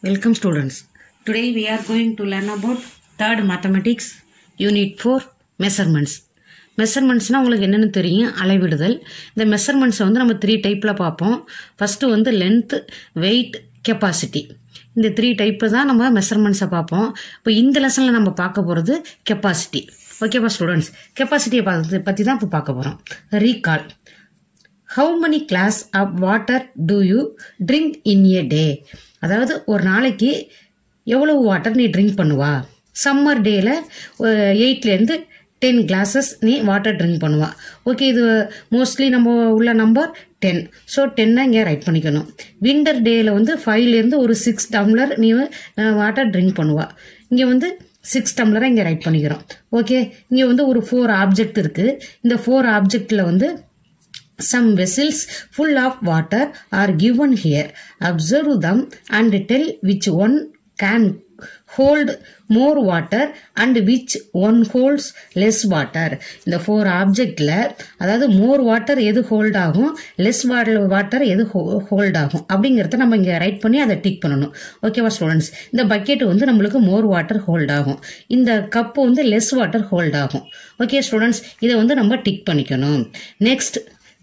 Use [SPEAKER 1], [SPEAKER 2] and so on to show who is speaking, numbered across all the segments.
[SPEAKER 1] Welcome students. Today we are going to learn about third mathematics unit 4 measurements. மெஷர்மெண்ட்ஸ்னால் உங்களுக்கு என்னென்னு தெரியும் அளவிடுதல் இந்த மெஷர்மெண்ட்ஸை வந்து நம்ம த்ரீ டைப்பில் பார்ப்போம் ஃபஸ்ட்டு வந்து லென்த் வெயிட் கெப்பாசிட்டி இந்த த்ரீ டைப்பில் தான் நம்ம மெஷர்மெண்ட்ஸை பார்ப்போம் இப்போ இந்த லெசனில் நம்ம பார்க்க போகிறது கெப்பாசிட்டி ஓகேவா ஸ்டூடெண்ட்ஸ் கெப்பாசிட்டியை பார்த்து பற்றி தான் இப்போ பார்க்க போகிறோம் recall how many glass of water do you drink in a day அதாவது ஒரு நாளைக்கு எவ்வளவு வாட்டர் நீ ட்ரிங்க் பண்ணுவா சம்மர் டேயில் எயிட்லேருந்து டென் கிளாஸஸ் நீ வாட்டர் ட்ரிங்க் பண்ணுவா ஓகே இது மோஸ்ட்லி நம்ம உள்ள நம்பர் டென் ஸோ டென்னை இங்கே ரைட் பண்ணிக்கணும் விண்டர் டேயில் வந்து ஃபைவ்லேருந்து ஒரு சிக்ஸ் டம்ளர் நீ வாட்டர் ட்ரிங்க் பண்ணுவா இங்கே வந்து சிக்ஸ் டம்ளரை இங்கே ரைட் பண்ணிக்கிறோம் ஓகே இங்கே வந்து ஒரு ஃபோர் ஆப்ஜெக்ட் இருக்குது இந்த ஃபோர் ஆப்ஜெக்டில் வந்து Some vessels full of water are given here. Observe them and tell which one can hold more water and which one holds less water. இந்த ஃபோர் ஆப்ஜெக்டில் அதாவது மோர் வாட்டர் எது ஹோல்ட் ஆகும் less water எது hold ஆகும் அப்படிங்கிறத நம்ம இங்கே ரைட் பண்ணி அதை டிக் பண்ணணும் ஓகேவா ஸ்டூடெண்ட்ஸ் இந்த பக்கெட் வந்து நம்மளுக்கு மோர் வாட்டர் ஹோல்ட் ஆகும் இந்த கப்பு வந்து லெஸ் வாட்டர் ஹோல்ட் ஆகும் ஓகே ஸ்டூடெண்ட்ஸ் இதை வந்து நம்ம டிக் பண்ணிக்கணும் next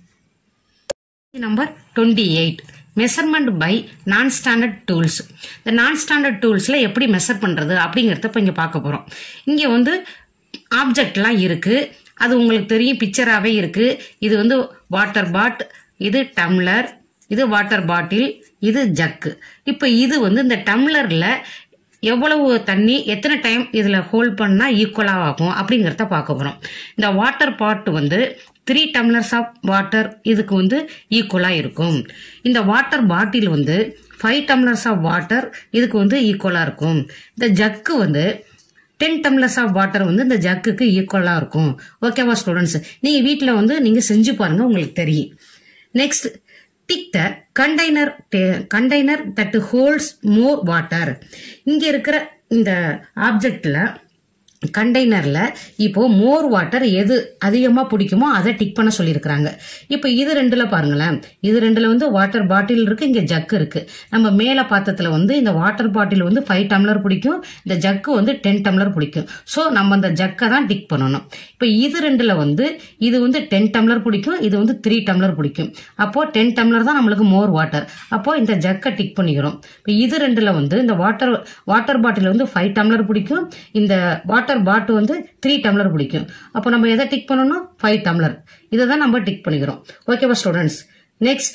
[SPEAKER 1] number twenty eight measurement by non standard tools இந்த நான் ஸ்டாண்டர்ட் டூல்ஸில் எப்படி மெஷர் பண்ணுறது அப்படிங்கிறத இப்போ இங்கே பார்க்க போகிறோம் இங்கே வந்து ஆப்ஜெக்ட்லாம் இருக்குது அது உங்களுக்கு தெரியும் பிக்சராகவே இருக்குது இது வந்து வாட்டர் பாட் இது டம்ளர் இது வாட்டர் பாட்டில் இது ஜக்கு இப்போ இது வந்து இந்த டம்ளரில் எவ்வளவு தண்ணி எத்தனை டைம் இதில் ஹோல்ட் பண்ணால் ஈக்குவலாக ஆகும் அப்படிங்கிறத பார்க்க போகிறோம் இந்த வாட்டர் பாட் வந்து த்ரீ டம்ளர்ஸ் ஆஃப் வாட்டர் இதுக்கு வந்து ஈக்குவலாக இருக்கும் இந்த வாட்டர் பாட்டில் வந்து ஃபைவ் டம்ளர்ஸ் ஆஃப் வாட்டர் இதுக்கு வந்து ஈக்குவலாக இருக்கும் இந்த ஜக்கு வந்து டென் டம்ளர்ஸ் ஆஃப் வாட்டர் வந்து இந்த ஜக்குக்கு ஈக்குவலாக இருக்கும் ஓகேவா ஸ்டூடெண்ட்ஸ் நீங்கள் வீட்டில் வந்து நீங்கள் செஞ்சு பாருங்கள் உங்களுக்கு தெரியும் next tick the container container that holds more water இங்கே இருக்கிற இந்த ஆப்ஜெக்டில் கண்டெய்னரில் இப்போ மோர் வாட்டர் எது அதிகமாக பிடிக்குமோ அதை டிக் பண்ண சொல்லியிருக்கிறாங்க இப்போ இது ரெண்டில் பாருங்களேன் இது ரெண்டில் வந்து வாட்டர் பாட்டில் இருக்குது இங்கே ஜக்கு இருக்குது நம்ம மேலே பாத்திரத்தில் வந்து இந்த வாட்டர் பாட்டில் வந்து ஃபைவ் டம்ளர் பிடிக்கும் இந்த ஜக்கு வந்து டென் டம்ளர் பிடிக்கும் ஸோ நம்ம அந்த ஜக்கை தான் டிக் பண்ணணும் இப்போ இது ரெண்டில் வந்து இது வந்து டென் டம்ளர் பிடிக்கும் இது வந்து த்ரீ டம்ளர் பிடிக்கும் அப்போது டென் டம்ளர் தான் நம்மளுக்கு மோர் வாட்டர் அப்போது இந்த ஜக்கை டிக் பண்ணிக்கிறோம் இப்போ இது ரெண்டில் வந்து இந்த வாட்டர் வாட்டர் பாட்டில் வந்து ஃபைவ் டம்ளர் பிடிக்கும் இந்த வாட்டர் வாட்டர் பாட்டு வந்து த்ரீ டம்ளர் பிடிக்கும் அப்போ நம்ம எதை டிக் பண்ணணும் ஃபைவ் டம்ளர் இதை தான் நம்ம டிக் பண்ணிக்கிறோம் ஓகேவா students next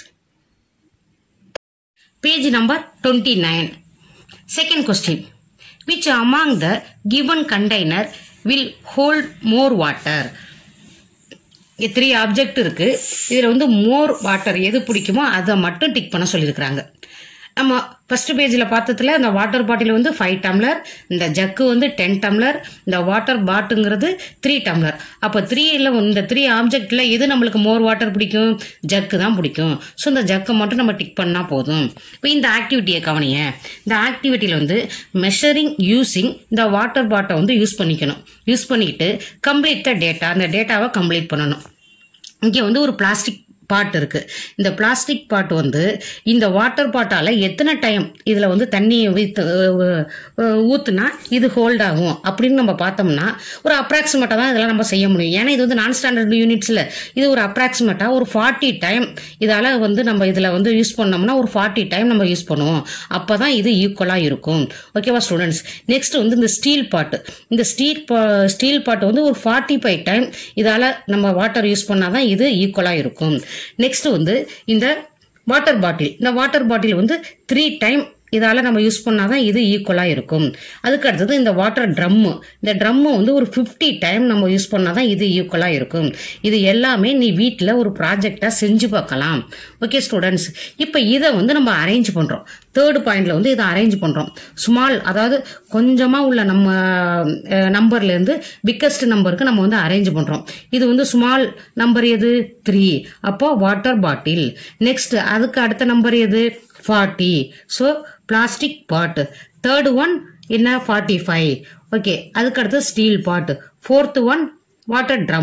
[SPEAKER 1] page number twenty nine second question which among the given container will hold more water இங்கே த்ரீ ஆப்ஜெக்ட் இருக்கு இதில் வந்து மோர் வாட்டர் எது பிடிக்குமோ அதை மட்டும் டிக் பண்ண சொல்லியிருக்கிறாங்க நம்ம ஃபர்ஸ்ட் பேஜில் பார்த்ததுல இந்த வாட்டர் பாட்டில் வந்து ஃபைவ் டம்ளர் இந்த ஜக்கு வந்து டென் டம்ளர் இந்த வாட்டர் பாட்டுங்கிறது த்ரீ டம்ளர் அப்போ த்ரீயில் இந்த த்ரீ ஆப்ஜெக்டில் எது நம்மளுக்கு மோர் வாட்டர் பிடிக்கும் ஜக்கு தான் பிடிக்கும் ஸோ இந்த ஜக்கை மட்டும் நம்ம டிக் பண்ணால் போதும் இப்போ இந்த ஆக்டிவிட்டியை கவனிங்க இந்த ஆக்டிவிட்டியில் வந்து மெஷரிங் யூஸிங் இந்த வாட்டர் பாட்டை வந்து யூஸ் பண்ணிக்கணும் யூஸ் பண்ணிக்கிட்டு கம்ப்ளீட் த டேட்டா அந்த டேட்டாவை கம்ப்ளீட் பண்ணணும் இங்கே வந்து ஒரு பிளாஸ்டிக் பாட் இருக்கு இந்த பிளாஸ்டிக் பாட் வந்து இந்த வாட்டர் பாட்டால எத்தனை டைம் இதுல வந்து தண்ணியை வைத்து ஊத்துனா இது ஹோல்ட் ஆகும் அப்படின்னு நம்ம பார்த்தோம்னா ஒரு அப்ராக்சிமேட்டா தான் இதெல்லாம் நம்ம செய்ய முடியும் ஏன்னா இது வந்து நான் ஸ்டாண்டர்ட் யூனிட்ஸ்ல இது ஒரு அப்ராக்சிமேட்டா ஒரு ஃபார்ட்டி டைம் இதால வந்து நம்ம இதுல வந்து யூஸ் பண்ணோம்னா ஒரு ஃபார்ட்டி டைம் நம்ம யூஸ் பண்ணுவோம் அப்பதான் இது ஈக்குவலா இருக்கும் ஓகேவா ஸ்டூடெண்ட்ஸ் நெக்ஸ்ட் வந்து இந்த ஸ்டீல் பாட்டு இந்த ஸ்டீல் ஸ்டீல் பாட்டு வந்து ஒரு ஃபார்ட்டி ஃபைவ் டைம் இதால நம்ம வாட்டர் யூஸ் பண்ணாதான் இது ஈக்குவலா இருக்கும் நெக்ஸ்ட் வந்து இந்த வாட்டர் பாட்டில் இந்த வாட்டர் பாட்டில் வந்து த்ரீ டைம் இதால் நம்ம யூஸ் பண்ணாதான் இது ஈக்குவலாக இருக்கும் அதுக்கு அடுத்தது இந்த வாட்டர் ட்ரம்மு இந்த ட்ரம்மு வந்து ஒரு ஃபிஃப்டி டைம் நம்ம யூஸ் பண்ணாதான் இது ஈக்குவலாக இருக்கும் இது எல்லாமே நீ வீட்டில் ஒரு ப்ராஜெக்டாக செஞ்சு பார்க்கலாம் ஓகே ஸ்டூடெண்ட்ஸ் இப்போ இதை வந்து நம்ம அரேஞ்ச் பண்ணுறோம் தேர்டு பாயிண்ட்ல வந்து இதை அரேஞ்ச் பண்ணுறோம் ஸ்மால் அதாவது கொஞ்சமாக உள்ள நம்ம நம்பர்லேருந்து பிக்கஸ்ட் நம்பருக்கு நம்ம வந்து அரேஞ்ச் பண்ணுறோம் இது வந்து ஸ்மால் நம்பர் எது த்ரீ அப்போ வாட்டர் பாட்டில் நெக்ஸ்ட் அதுக்கு அடுத்த நம்பர் எது forty so plastic pot third one என்ன ஃபார்ட்டி ஃபைவ் ஓகே அதுக்கு அடுத்து steel pot fourth one water drum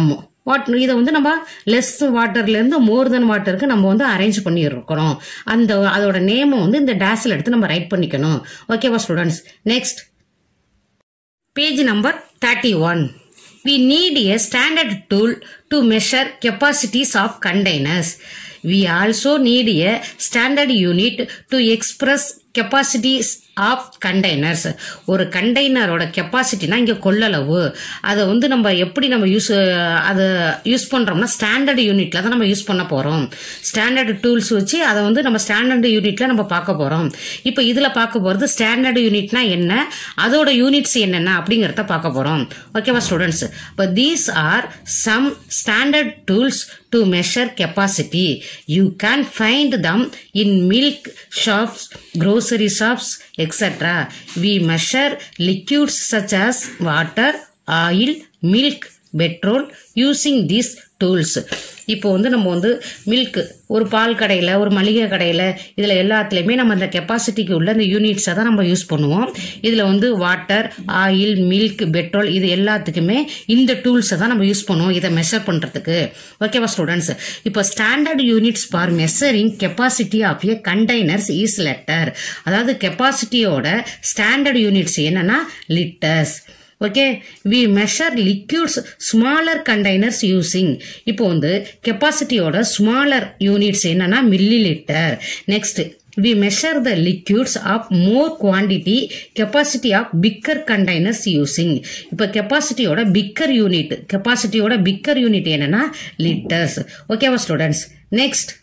[SPEAKER 1] what இதை வந்து நம்ம லெஸ் வாட்டர்லேருந்து மோர் தென் வாட்டருக்கு நம்ம வந்து அரேஞ்ச் பண்ணியிருக்கிறோம் அந்த அதோட நேமை வந்து இந்த டேஸில் எடுத்து நம்ம ரைட் பண்ணிக்கணும் ஓகேவா students next Page number 31. We need a standard tool to measure capacities of containers. We also need a standard unit to express capacities of containers ஒரு கண்டெய்னரோட கெப்பாசிட்டினா இங்கே கொள்ளளவு அதை வந்து நம்ம எப்படி நம்ம யூஸ் அதை யூஸ் பண்ணுறோம்னா ஸ்டாண்டர்ட் யூனிட்ல தான் நம்ம யூஸ் பண்ண போகிறோம் ஸ்டாண்டர்ட் டூல்ஸ் வச்சு அதை வந்து நம்ம ஸ்டாண்டர்ட் யூனிட்ல நம்ம பார்க்க போகிறோம் இப்போ இதில் பார்க்க போகிறது ஸ்டாண்டர்ட் யூனிட்னா என்ன அதோட யூனிட்ஸ் என்னென்ன அப்படிங்கிறத பார்க்க போகிறோம் ஓகேவா ஸ்டூடெண்ட்ஸ் இப்போ these are some standard tools to measure capacity. You can find them in milk shops, grocery shops, etc. We measure liquids such as water, oil, milk, petrol using these tools இப்போ வந்து நம்ம வந்து milk ஒரு பால் கடையில் ஒரு மளிகை கடையில் இதில் எல்லாத்துலேயுமே நம்ம அந்த கெப்பாசிட்டிக்கு உள்ள இந்த யூனிட்ஸை தான் நம்ம யூஸ் பண்ணுவோம் இதில் வந்து வாட்டர் ஆயில் மில்க் பெட்ரோல் இது எல்லாத்துக்குமே இந்த டூல்ஸை தான் நம்ம யூஸ் பண்ணுவோம் இதை மெஷர் பண்ணுறதுக்கு ஓகேவா ஸ்டூடெண்ட்ஸ் இப்போ standard units for measuring capacity of a containers is litre அதாவது கெப்பாசிட்டியோட ஸ்டாண்டர்ட் யூனிட்ஸ் என்னன்னா litres okay we measure liquids smaller containers using இப்போ வந்து கெப்பாசிட்டியோட ஸ்மாலர் யூனிட்ஸ் என்னன்னா millilitre next we measure the liquids of more quantity capacity of bigger containers using இப்போ கெப்பாசிட்டியோட bigger unit கெப்பாசிட்டியோட பிக்கர் யூனிட் என்னன்னா litres ஓகேவா students next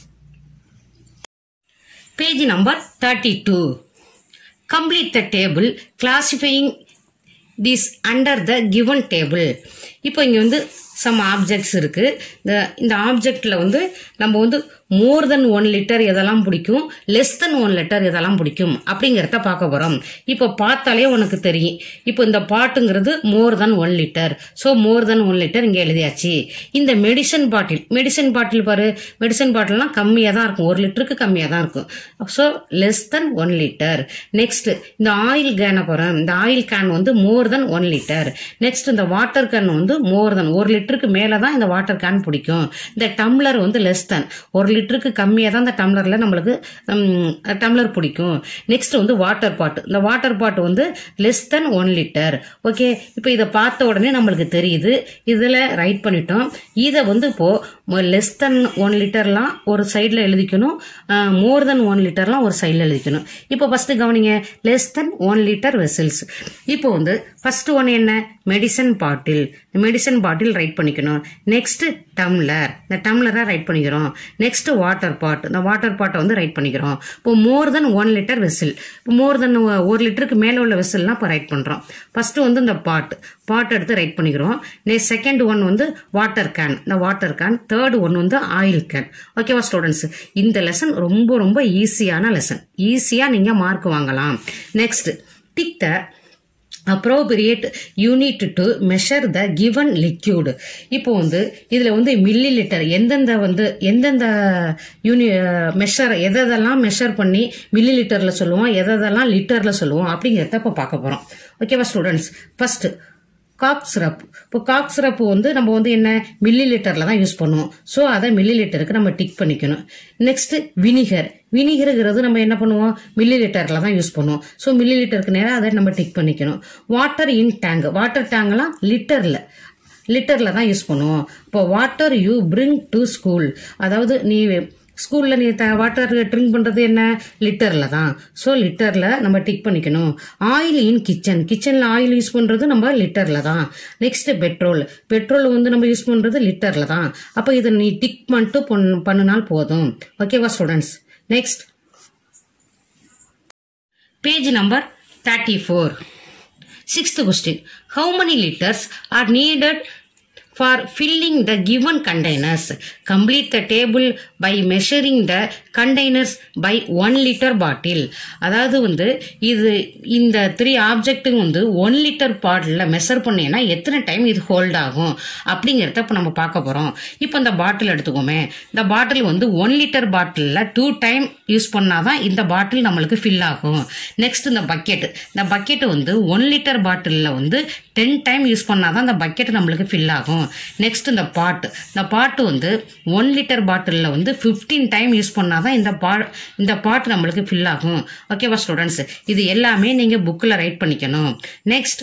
[SPEAKER 1] page number thirty two complete the table classifying this under the given table இப்போ இங்கே வந்து some objects இருக்கு இந்த இந்த ஆப்ஜெக்ட்ல வந்து நம்ம வந்து மோர் தென் ஒன் லிட்டர் எதெல்லாம் பிடிக்கும் லெஸ் தென் ஒன் லிட்டர் எதெல்லாம் பிடிக்கும் அப்படிங்கிறத பார்க்க போகிறோம் இப்போ பார்த்தாலே உனக்கு தெரியும் இப்போ இந்த பாட்டுங்கிறது more than one litre so more than one litre இங்கே எழுதியாச்சு இந்த மெடிசன் பாட்டில் மெடிசன் பாட்டில் பாரு மெடிசன் பாட்டில்லாம் கம்மியாக தான் இருக்கும் ஒரு லிட்டருக்கு கம்மியாக தான் இருக்கும் so less than one litre next இந்த ஆயில் கேனை போகிறேன் இந்த ஆயில் கேன் வந்து more than one litre next இந்த வாட்டர் கேன் வந்து மோர் தென் ஒரு லிட்டருக்கு மேலே தான் இந்த வாட்டர் கேன் பிடிக்கும் இந்த டம்ளர் வந்து லெஸ் தென் ஒரு லிட்டருக்கு கம்மியாக தான் இந்த டம்ளரில் நம்மளுக்கு ம், டம்ளர் பிடிக்கும் நெக்ஸ்ட் வந்து வாட்டர் பாட் இந்த வாட்டர் பாட் வந்து less than one litre okay இப்போ இதை பார்த்த உடனே நம்மளுக்கு தெரியுது இதில் ரைட் பண்ணிட்டோம் இதை வந்து இப்போ லெஸ் தென் ஒன் லிட்டர்லாம் ஒரு சைடில் எழுதிக்கணும் மோர் தென் ஒன் லிட்டர்லாம் ஒரு சைடில் எழுதிக்கணும் இப்போ ஃபஸ்ட்டு கவனிங்க less than one litre vessels இப்போ வந்து ஃபர்ஸ்ட் ஒன் என்ன medicine bottle medicine bottle right பண்ணிக்கணும் நெக்ஸ்ட் டம்ளர் இந்த டம்ளரை ரைட் பண்ணிக்கிறோம் நெக்ஸ்ட் வாட்டர் பாட் இந்த வாட்டர் பாட்டை வந்து ரைட் பண்ணிக்கிறோம் இப்போ more than one litre vessel இப்போ மோர் தென் ஒரு லிட்டருக்கு மேலே உள்ள வெசில்னா இப்போ ரைட் பண்ணுறோம் ஃபர்ஸ்ட் வந்து இந்த பாட் பாட் எடுத்து ரைட் பண்ணிக்கிறோம் நெக்ஸ்ட் செகண்ட் ஒன் வந்து வாட்டர் கேன் இந்த வாட்டர் கேன் தேர்ட் ஒன் வந்து ஆயில் கேன் ஓகேவா ஸ்டூடெண்ட்ஸ் இந்த லெசன் ரொம்ப ரொம்ப ஈஸியான லெசன் ஈஸியாக நீங்கள் மார்க் வாங்கலாம் next tick the appropriate unit to measure the given liquid இப்போ வந்து இதுல வந்து மில்லி லிட்டர் எந்தெந்த வந்து எந்தெந்த யூனி மெஷர் எதெல்லாம் மெஷர் பண்ணி மில்லி லிட்டர்ல சொல்லுவோம் எதெல்லாம் லிட்டர்ல சொல்லுவோம் அப்படிங்கிறத இப்போ பார்க்க போறோம் ஓகேவா ஸ்டூடெண்ட்ஸ் ஃபர்ஸ்ட் காக் சிரப் இப்போ காக் சிரப் வந்து நம்ம வந்து என்ன மில்லி லிட்டரில் தான் யூஸ் பண்ணுவோம் ஸோ அதை மில்லி லிட்டருக்கு நம்ம டிக் பண்ணிக்கணும் நெக்ஸ்ட் வினிகர் வினிகருங்கிறது நம்ம என்ன பண்ணுவோம் மில்லி லிட்டரில் தான் யூஸ் பண்ணுவோம் ஸோ மில்லி லிட்டருக்கு நேராக அதை நம்ம டிக் பண்ணிக்கணும் வாட்டர் இன் டேங்க் வாட்டர் டேங்க்லாம் லிட்டரில் லிட்டரில் தான் யூஸ் பண்ணுவோம் இப்போ water you bring to school அதாவது நீ ஸ்கூலில் நீ த வாட்டர் ட்ரிங்க் பண்ணுறது என்ன லிட்டரில் தான் ஸோ லிட்டரில் நம்ம டிக் பண்ணிக்கணும் ஆயில் இன் கிச்சன் கிச்சனில் ஆயில் யூஸ் பண்ணுறது நம்ம லிட்டரில் தான் நெக்ஸ்ட் பெட்ரோல் பெட்ரோல் வந்து நம்ம யூஸ் பண்ணுறது லிட்டரில் தான் அப்போ இதை நீ டிக் பண்ணிட்டு பொன் பண்ணினால் போதும் ஓகேவா students next page number thirty four Sixth question. How many liters are needed for filling the given containers? Complete the table by measuring the containers by one liter bottle. அதாவது வந்து இது இந்த த்ரீ ஆப்ஜெக்ட்டுங்க வந்து ஒன் லிட்டர் பாட்டிலில் measure பண்ணீங்கன்னா எத்தனை time இது hold ஆகும் அப்படிங்கிறத இப்போ நம்ம பார்க்க போகிறோம் இப்போ இந்த பாட்டில் எடுத்துக்கோமே இந்த பாட்டில் வந்து ஒன் லிட்டர் பாட்டிலில் டூ டைம் யூஸ் பண்ணாதான் இந்த பாட்டில் நம்மளுக்கு ஃபில் ஆகும் நெக்ஸ்ட் இந்த பக்கெட் இந்த பக்கெட் வந்து ஒன் லிட்டர் பாட்டிலில் வந்து டென் டைம் யூஸ் பண்ணாதான் இந்த பக்கெட் நம்மளுக்கு ஃபில் ஆகும் நெக்ஸ்ட் இந்த பாட்டு இந்த பாட்டு வந்து ஒன் லிட்டர் பாட்டிலில் வந்து ஃபிஃப்டீன் டைம் யூஸ் பண்ணால் தான் இந்த பா இந்த பாட்டு நம்மளுக்கு ஃபில் ஆகும் ஓகேவா ஸ்டூடெண்ட்ஸ் இது எல்லாமே நீங்கள் புக்கில் ரைட் பண்ணிக்கணும் next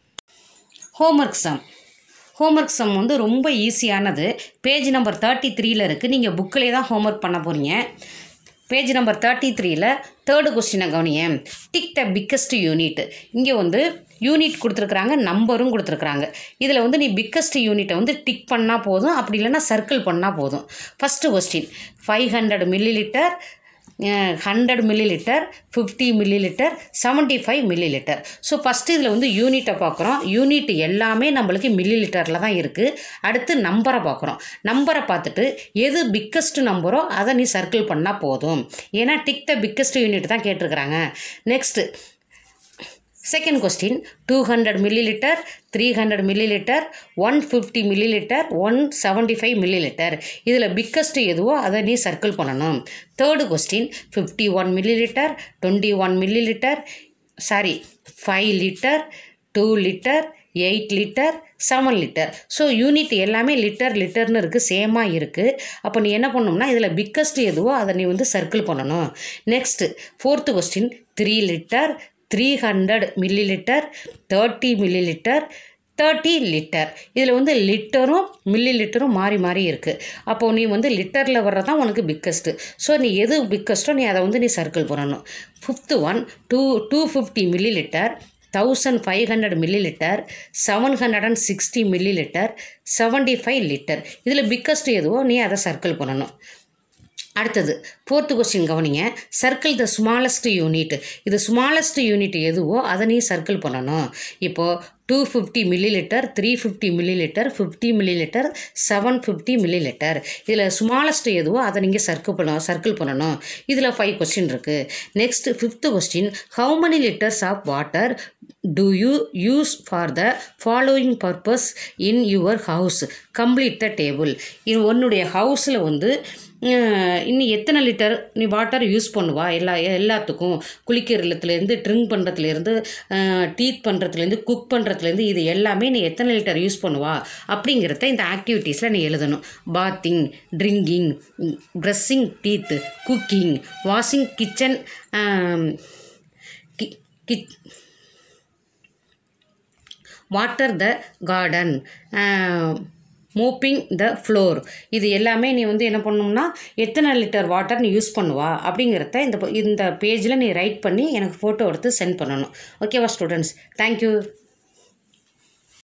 [SPEAKER 1] homework sum homework sum வந்து ரொம்ப ஈஸியானது பேஜ் நம்பர் தேர்ட்டி த்ரீல இருக்குது நீங்கள் புக்கிலே தான் ஹோம்ஒர்க் பண்ண போகிறீங்க பேஜ் நம்பர் தேர்ட்டி த்ரீல தேர்டு கொஸ்டினை கவனிங்க டிக் த பிக்கஸ்ட் யூனிட் இங்கே வந்து யூனிட் கொடுத்துருக்குறாங்க நம்பரும் கொடுத்துருக்குறாங்க இதில் வந்து நீ பிக்கஸ்ட் யூனிட்டை வந்து டிக் பண்ணால் போதும் அப்படி இல்லைன்னா சர்க்கிள் பண்ணால் போதும் first question five hundred milli litre hundred milli litre fifty milli litre seventy five milli litre so first இதில் வந்து யூனிட்டை பார்க்குறோம் யூனிட் எல்லாமே நம்மளுக்கு மில்லி லிட்டரில் தான் இருக்குது அடுத்து நம்பரை பார்க்குறோம் நம்பரை பார்த்துட்டு எது பிக்கஸ்ட் நம்பரோ அதை நீ சர்க்கிள் பண்ணால் போதும் ஏன்னா டிக் த பிக்கஸ்ட் யூனிட் தான் கேட்டிருக்கிறாங்க next second question two hundred milli litre three hundred milli litre one fifty milli litre one seventy five milli litre இதில் பிக்கஸ்ட் எதுவோ அதை நீ சர்க்கிள் பண்ணணும் third question fifty one milli litre twenty one milli litre sorry five litre two litre eight litre seven litre so unit எல்லாமே litre லிட்டர்னு இருக்குது சேமாக இருக்குது அப்போ நீ என்ன பண்ணணும்னா இதில் பிக்கஸ்ட் எதுவோ அதை நீ வந்து சர்க்கிள் பண்ணணும் next fourth question three litre three hundred milli litre thirty milli litre thirty litre இதில் வந்து லிட்டரும் மில்லி லிட்டரும் மாறி மாறி இருக்குது அப்போது நீ வந்து லிட்டரில் வர்றதான் உனக்கு பிக்கஸ்ட்டு ஸோ நீ எது பிக்கஸ்ட்டோ நீ அதை வந்து நீ சர்க்கிள் பண்ணணும் fifth one two two fifty milli litre thousand five hundred milli litre seven hundred and sixty milli litre seventy five litre இதில் பிக்கஸ்ட் எதுவோ நீ அதை சர்க்கிள் பண்ணணும் அடுத்தது ஃபோர்த்து கொஸ்டின் கவனிங்க சர்க்கிள் த ஸ்மாலஸ்ட் யூனிட் இது ஸ்மாலஸ்ட் யூனிட் எதுவோ அதை நீ சர்க்கிள் பண்ணணும் இப்போது two fifty milli litre three fifty milli litre fifty milli litre seven fifty milli litre இதில் ஸ்மாலஸ்ட் எதுவோ அதை நீங்கள் சர்க்கிள் பண்ண சர்க்கிள் பண்ணணும் இதில் ஃபைவ் கொஸ்டின் இருக்குது next fifth question how many litres of water do you use for the following purpose in your house complete the table இது உன்னுடைய ஹவுஸில் வந்து அஹ், இன்னும் எத்தனை லிட்டர் நீ வாட்டர் யூஸ் பண்ணுவா எல்லா எல்லாத்துக்கும் குளிக்கிறதுலேருந்து ட்ரிங்க் பண்ணுறதுலேருந்து டீத் பண்ணுறதுலேருந்து குக் பண்ணுறதுலேருந்து இது எல்லாமே நீ எத்தனை லிட்டர் யூஸ் பண்ணுவா அப்படிங்கிறத இந்த ஆக்டிவிட்டீஸில் நீ எழுதணும் bathing drinking brushing teeth cooking washing kitchen கிச் water the garden mopping the floor இது எல்லாமே நீ வந்து என்ன பண்ணணும்னா எத்தனை லிட்டர் வாட்டர் நீ யூஸ் பண்ணுவா அப்படிங்கிறத இந்த ப- இந்த பேஜில் நீ ரைட் பண்ணி எனக்கு ஃபோட்டோ எடுத்து சென்ட் பண்ணணும் ஓகேவா ஸ்டூடெண்ட்ஸ் தேங்க்யூ